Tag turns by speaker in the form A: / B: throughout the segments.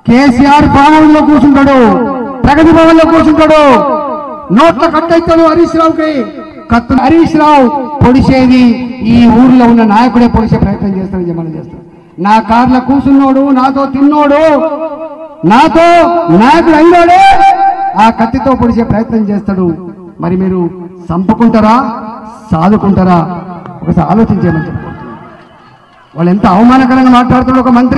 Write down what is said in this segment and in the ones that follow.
A: కేసీఆర్ భవనంలో కూర్చుంటాడు ప్రగతి భవన్ లో కూర్చుంటాడు నోట్ల కట్టయితాడు హరీష్ రావుకి కత్తు హరీష్ రావు పొడిచేది ఈ ఊర్లో ఉన్న నాయకుడే పొడిచే ప్రయత్నం చేస్తాడని చెప్పి మనం చేస్తాం నా కార్లో కూర్చున్నోడు నాతో తిన్నోడు నాతో నాయకుడు అయినోడే ఆ కత్తితో పొడిచే ప్రయత్నం చేస్తాడు మరి మీరు చంపుకుంటారా సాదుకుంటారా ఒకసారి ఆలోచించేయమని చెప్పుకుంటున్నాను వాళ్ళు ఎంత అవమానకరంగా మాట్లాడుతున్నాడు ఒక మంత్రి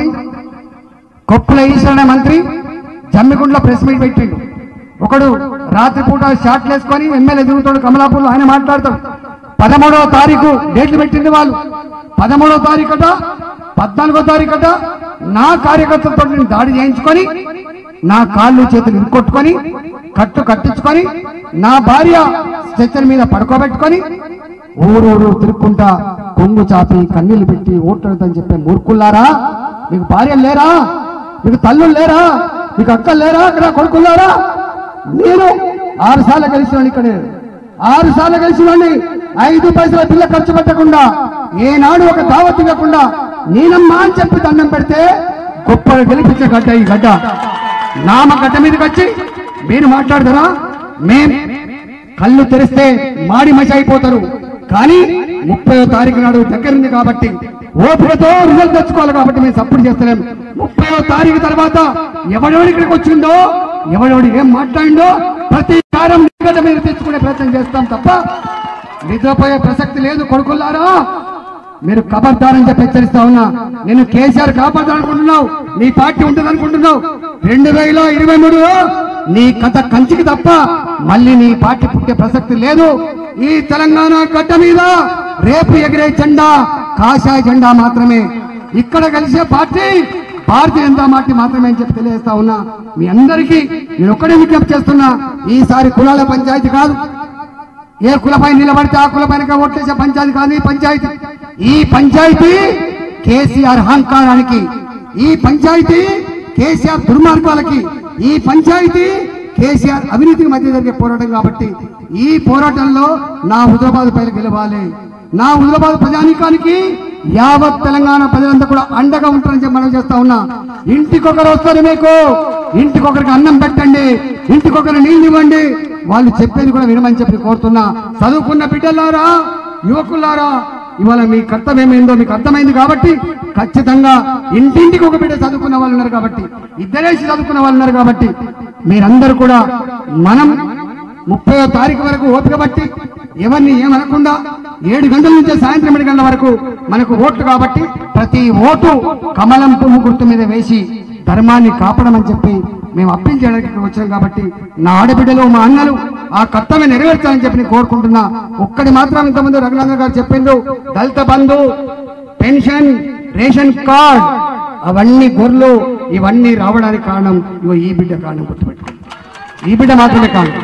A: కొప్పుల ఈశ్వర్ అనే మంత్రి జమ్మికుంట్లో ప్రెస్ మీట్ పెట్టిండు ఒకడు రాత్రిపూట షాట్లు వేసుకొని ఎమ్మెల్యే తిరుగుతాడు కమలాపూర్లో ఆయన మాట్లాడతాడు పదమూడవ తారీఖు డేట్లు పెట్టింది వాళ్ళు పదమూడవ తారీఖట పద్నాలుగో తారీఖట నా కార్యకర్తలతో నేను దాడి చేయించుకొని నా కాళ్ళు చేతులు ఇరుకొట్టుకొని కట్టు కట్టించుకొని నా భార్య స్ట్రెచ్చర్ మీద పడుకోబెట్టుకొని ఊరూరు తిరుక్కుంటా కొంగు చాపి కన్నీళ్లు పెట్టి ఓట్లడదని చెప్పే మూర్ఖుల్లారా మీకు భార్యలు లేరా మీకు తల్లులు లేరా మీకు అక్కలు లేరా అక్కడ కొడుకున్నారా నేను ఆరు సార్లు కలిసినాను ఇక్కడ ఆరు సార్లు కలిసినండి ఐదు పైసల పిల్ల ఖర్చు పెట్టకుండా ఏనాడు ఒక దావత్ ఇవ్వకుండా నేనమ్మా అని చెప్పి దండం పెడితే గొప్పగా గెలిపించే గడ్డ ఈ గడ్డ నామ గడ్డ మీదకి వచ్చి మీరు మాట్లాడతారా మేం కళ్ళు తెరిస్తే మాడి మసి అయిపోతారు కానీ ముప్పై తారీఖు నాడు దగ్గరుంది కాబట్టి ఓపికతో రిజల్ట్ తెచ్చుకోవాలి కాబట్టి మేము సపోర్ట్ చేస్తలేం ముప్పై తారీఖు తర్వాత ఎవడెవడి ఇక్కడికి వచ్చిందో ఎవడెవడి ఏం మాట్లాడిందో ప్రతి కారం నిగడ మీద తెచ్చుకునే ప్రయత్నం చేస్తాం తప్ప నిద్రపోయే ప్రసక్తి లేదు కొడుకుల్లారా మీరు ఖబర్దారని చెప్పి హెచ్చరిస్తా ఉన్నా నేను కేసీఆర్ కాపాడాలనుకుంటున్నావు నీ పార్టీ ఉంటుంది అనుకుంటున్నావు రెండు వేల ఇరవై మూడులో నీ కథ కంచికి తప్ప మళ్ళీ నీ పార్టీ పుట్టే ప్రసక్తి లేదు ఈ తెలంగాణ గడ్డ మీద రేపు ఎగిరే జెండా కాషాయ జెండా మాత్రమే ఇక్కడ కలిసే పార్టీ భారతీయ జనతా పార్టీ మాత్రమే అని చెప్పి తెలియజేస్తా ఉన్నా మీ అందరికీ నేను ఒక్కడే విజ్ఞప్తి చేస్తున్నా ఈసారి కులాల పంచాయతీ కాదు ఏ కులపై నిలబడితే ఆ కులపైన ఓట్లేసే పంచాయతీ కాదు ఈ పంచాయతీ ఈ పంచాయతీ కేసీఆర్ అహంకారానికి ఈ పంచాయతీ కేసీఆర్ దుర్మార్గాలకి ఈ పంచాయతీ కేసీఆర్ అవినీతికి మధ్య జరిగే పోరాటం కాబట్టి ఈ పోరాటంలో నా హుదరాబాద్ పైన గెలవాలి నా హుదరాబాద్ ప్రజానీకానికి యావత్ తెలంగాణ ప్రజలంతా కూడా అండగా ఉంటారని చెప్పి మనం చేస్తా ఉన్నా ఇంటికొకరు వస్తారు మీకు ఇంటికొకరికి అన్నం పెట్టండి ఇంటికొకరు నీళ్ళు ఇవ్వండి వాళ్ళు చెప్పేది కూడా వినమని చెప్పి కోరుతున్నా చదువుకున్న బిడ్డలారా యువకులారా ఇవాళ మీ కర్తవ్యం ఏందో మీకు అర్థమైంది కాబట్టి ఖచ్చితంగా ఇంటింటికి ఒక బిడ్డ చదువుకున్న వాళ్ళు ఉన్నారు కాబట్టి ఇద్దరేసి చదువుకున్న వాళ్ళు ఉన్నారు కాబట్టి మీరందరూ కూడా మనం ముప్పై తారీఖు వరకు ఓపిక బట్టి ఎవరిని ఏమనకుండా ఏడు గంటల నుంచి సాయంత్రం ఏడు గంటల వరకు మనకు ఓట్లు కాబట్టి ప్రతి ఓటు కమలం పువ్వు గుర్తు మీద వేసి ధర్మాన్ని కాపాడమని చెప్పి మేము అప్పీల్ చేయడానికి ఇక్కడ వచ్చాం కాబట్టి నా ఆడబిడ్డలు మా అన్నలు ఆ కర్తవ్యం నెరవేర్చాలని చెప్పి నేను కోరుకుంటున్నా ఒక్కటి మాత్రం ఇంతకుముందు రఘునందన్ గారు చెప్పిండు Dalit Bandhu pension ration card అవన్నీ గొర్రెలు ఇవన్నీ రావడానికి కారణం ఇగో ఈ బిడ్డ కారణం గుర్తుపెట్టుకోండి ఈ బిడ్డ మాత్రమే కారణం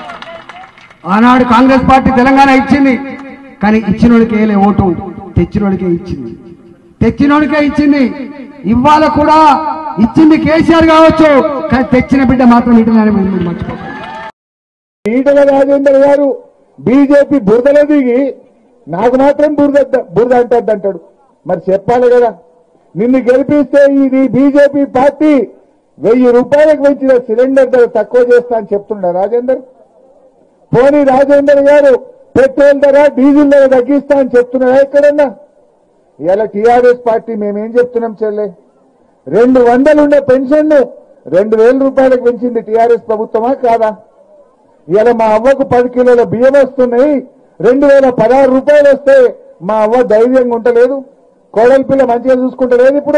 A: ఆనాడు కాంగ్రెస్ పార్టీ తెలంగాణ ఇచ్చింది కానీ ఇచ్చినోడికి వేయలే ఓటు తెచ్చినోడికే ఇచ్చింది తెచ్చినోడికే ఇచ్చింది ఇవాళ కూడా ఇచ్చింది కేసీఆర్ కావచ్చు కానీ తెచ్చిన బిడ్డ మాత్రం ఇటలని మీరు మర్చిపోకండి
B: ఈటల రాజేందర్ గారు బీజేపీ బురదలో దిగి నాకు మాత్రం బురద బురద అంటద్దు అంటాడు మరి చెప్పాలి కదా నిన్ను గెలిపిస్తే ఇది బీజేపీ పార్టీ వెయ్యి రూపాయలకు పెంచిన సిలిండర్ ధర తక్కువ చేస్తా అని చెప్తుండ రాజేందర్ పోనీ రాజేందర్ గారు పెట్రోల్ ధర డీజిల్ ధర తగ్గిస్తా అని చెప్తున్నారా ఎక్కడన్నా ఇలా టీఆర్ఎస్ పార్టీ మేమేం చెప్తున్నాం చెల్లె రెండు వందలు ఉండే పెన్షన్ రెండు వేల రూపాయలకు పెంచింది టీఆర్ఎస్ ప్రభుత్వమా కాదా ఇలా మా అవ్వకు పది కిలోల బియ్యం వస్తున్నాయి రెండు వేల పదహారు రూపాయలు వస్తే మా అవ్వ ధైర్యంగా ఉంటలేదు కోడల పిల్ల మంచిగా చూసుకుంటలేదు ఇప్పుడు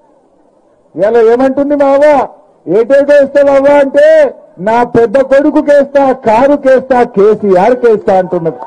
B: ఇలా ఏమంటుంది మా అవ్వ ఏటేటో ఇస్తావు అవ్వ అంటే నా పెద్ద కొడుకుకేస్తా కారుకేస్తా కేసీఆర్ కేస్తా అంటున్నది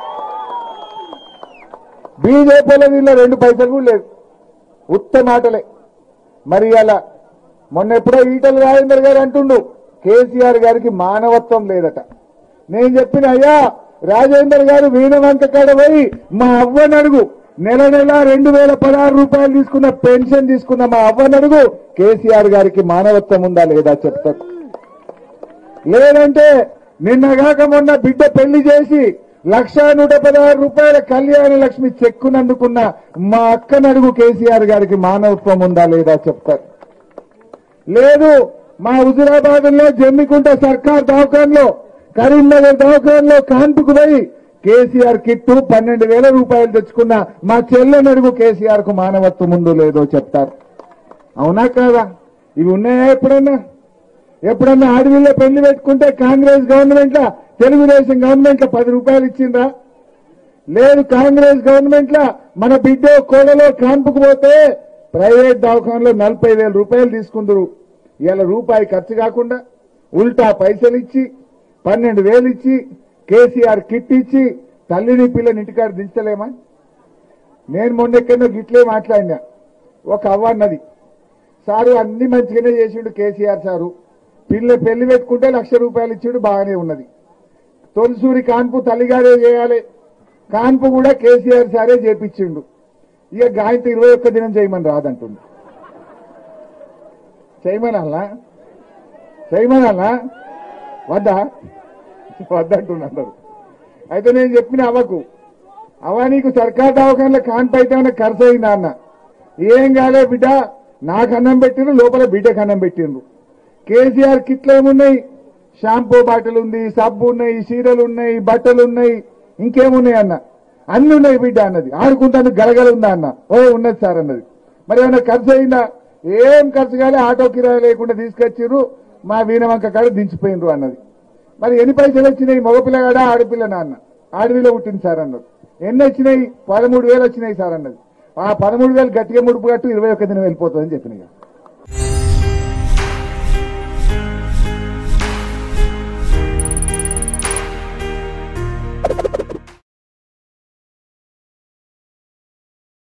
B: బీజేపీలో వీళ్ళ రెండు పైసలు కూడా లేదు ఉత్త మాటలే మరి అలా మొన్న ఎప్పుడో ఈటల రాజేందర్ గారు అంటుండు కేసీఆర్ గారికి మానవత్వం లేదట నేను చెప్పిన అయ్యా రాజేందర్ గారు వీణవంక కాడ పోయి మా అవ్వని అడుగు నెల నెల రెండు వేల పదహారు రూపాయలు తీసుకున్న పెన్షన్ తీసుకున్న మా అవ్వని అడుగు కేసీఆర్ గారికి మానవత్వం ఉందా లేదా చెప్తారు లేదంటే నిన్నగాక మొన్న బిడ్డ పెళ్లి చేసి లక్ష నూట పదహారు రూపాయల కళ్యాణ లక్ష్మి చెక్కునందుకున్న మా అక్కనడుగు కేసీఆర్ గారికి మానవత్వం ఉందా లేదా చెప్తారు లేదు మా హుజురాబాద్ లో జమ్మికుంట సర్కార్ దవాఖాన్లో కరీంనగర్ దవాఖాన్లో కాన్పుకు పోయి కేసీఆర్ కిట్టు పన్నెండు వేల రూపాయలు తెచ్చుకున్న మా చెల్లెనడుగు కేసీఆర్ కు మానవత్వం ఉందో లేదో చెప్తారు అవునా కాదా ఇవి ఉన్నాయా ఎప్పుడన్నా ఎప్పుడన్నా అడవిలో పెళ్లి పెట్టుకుంటే కాంగ్రెస్ గవర్నమెంట్ లా తెలుగుదేశం గవర్నమెంట్ లో పది రూపాయలు ఇచ్చిండ్రా లేదు కాంగ్రెస్ గవర్నమెంట్ లా మన బిడ్డ కోడలో కాన్పుకు పోతే ప్రైవేట్ దవాఖానలో నలభై వేల రూపాయలు తీసుకుందరు ఇలా రూపాయి ఖర్చు కాకుండా ఉల్టా పైసలు ఇచ్చి పన్నెండు వేలు ఇచ్చి కేసీఆర్ కిట్ ఇచ్చి తల్లిని పిల్లని ఇంటికాడ దించలేమా నేను మొన్న ఎక్కడో గిట్లే మాట్లాడినా ఒక అవ్వ అన్నది సారు అన్ని మంచిగానే చేసిండు కేసీఆర్ సారు పిల్ల పెళ్లి పెట్టుకుంటే లక్ష రూపాయలు ఇచ్చిండు బాగానే ఉన్నది తొలిసూరి కాన్పు తల్లిగారే చేయాలి కాన్పు కూడా కేసీఆర్ సారే చేపించిండు ఇక గాయంతో ఇరవై ఒక్క దినం చేయమని రాదంటుంది చేయమనాలా చేయమనాలా వద్దా వద్దంటున్నారు అయితే నేను చెప్పిన అవ్వకు అవ్వ నీకు సర్కార్ దవాఖానలో కాన్పు అయితే ఏమైనా ఖర్చు అయిందా అన్న ఏం కాలే బిడ్డ నాకు అన్నం పెట్టిండ్రు లోపల బిడ్డకు అన్నం పెట్టిండ్రు కేసీఆర్ కిట్లు ఏమున్నాయి షాంపూ బాటిల్ ఉంది సబ్బు ఉన్నాయి చీరలు ఉన్నాయి బట్టలు ఉన్నాయి ఇంకేమున్నాయి అన్న అన్ని ఉన్నాయి బిడ్డ అన్నది ఆడుకుంటాను గలగల ఉందా అన్న ఓ ఉన్నది సార్ అన్నది మరి ఏమైనా ఖర్చు అయిందా ఏం ఖర్చు కాలే ఆటో కిరాయి లేకుండా తీసుకొచ్చిర్రు మా వీణవంక కాడ దించిపోయినరు అన్నది మరి ఎన్ని పైసలు వచ్చినాయి మగపిల్లగాడా ఆడపిల్ల నాన్న ఆడవిలో పుట్టింది సార్ అన్నది ఎన్ని వచ్చినాయి పదమూడు వేలు వచ్చినాయి సార్ అన్నది ఆ పదమూడు వేలు గట్టిగా ముడుపు కట్టు ఇరవై ఒక్క దినం వెళ్ళిపోతుందని చెప్పిన ఇక.